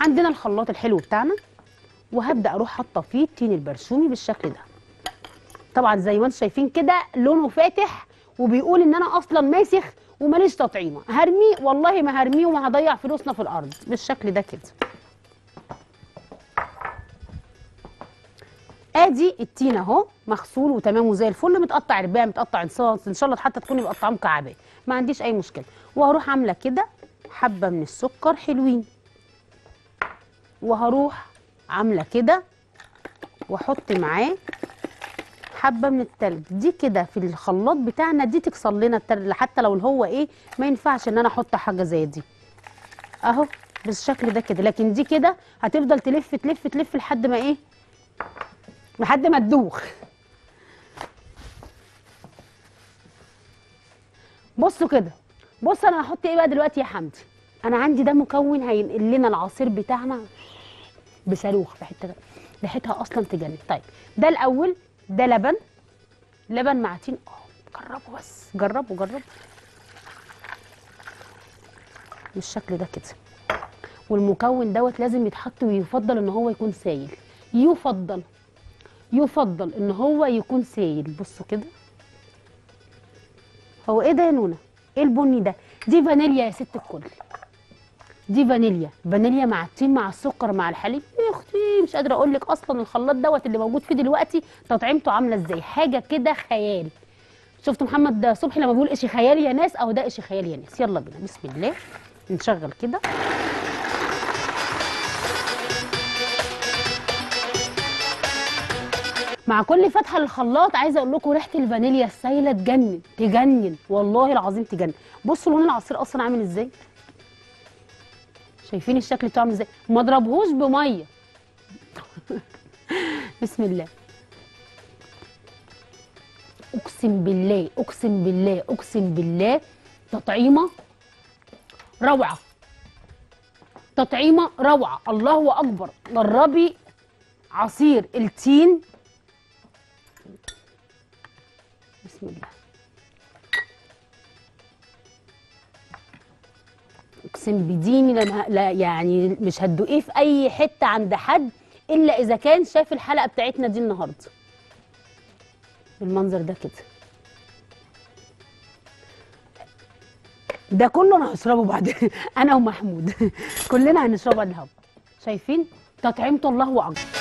عندنا الخلاط الحلو بتاعنا وهبدا اروح حاطه فيه التين البرشومي بالشكل ده طبعا زي ما انتم شايفين كده لونه فاتح وبيقول ان انا اصلا ماسخ وماليش تطعيمه هرميه والله ما هرميه وما هضيع فلوسنا في الارض بالشكل ده كده ادي التين اهو مغسول وتمام وزي الفل متقطع رباع متقطع انصاص ان شاء الله حتى تكوني مقطعاه مكعبات ما عنديش اي مشكله وهروح عامله كده حبه من السكر حلوين وهروح عامله كده واحط معاه حبه من التلج دي كده في الخلاط بتاعنا دي تكسر لنا التلج حتى لو هو ايه ما ينفعش ان انا احط حاجه زي دي اهو بالشكل ده كده لكن دي كده هتفضل تلف تلف تلف لحد ما ايه لحد ما تدوخ بصوا كده بص انا هحط ايه بقى دلوقتي يا حمدي انا عندي ده مكون هينقل لنا العصير بتاعنا بصاروخ في حته ريحتها اصلا تجنن طيب ده الاول ده لبن لبن مع تين اه جربوا بس جربوا جربوا بالشكل ده كده والمكون دوت لازم يتحط ويفضل ان هو يكون سايل يفضل يفضل ان هو يكون سايل بصوا كده هو ايه ده يا نونا ايه البني ده دي فانيليا يا ست الكل دي فانيليا فانيليا مع التين مع السكر مع الحليب يا اختي مش قادره اقول لك اصلا الخلاط دوت اللي موجود فيه دلوقتي تطعيمته عامله ازاي حاجه كده خيال شفت محمد صبحي لما بيقول اشي خيال يا ناس او ده اشي خيال يا ناس يلا بينا بسم الله نشغل كده مع كل فتحه للخلاط عايزه اقول لكم ريحه الفانيليا السايله تجنن تجنن والله العظيم تجنن بصوا لون العصير اصلا عامل ازاي شايفين الشكل بتاعه عامل ازاي ما اضربهوش بميه بسم الله اقسم بالله اقسم بالله اقسم بالله تطعيمه روعه تطعيمه روعه الله اكبر جربي عصير التين بسم الله اقسم بديني لما لا يعني مش هتدوقيه في اي حته عند حد الا اذا كان شاف الحلقه بتاعتنا دي النهارده بالمنظر ده كده ده كله انا هشربه بعد انا ومحمود كلنا هنشربه الهوا شايفين تطعيمته الله اكبر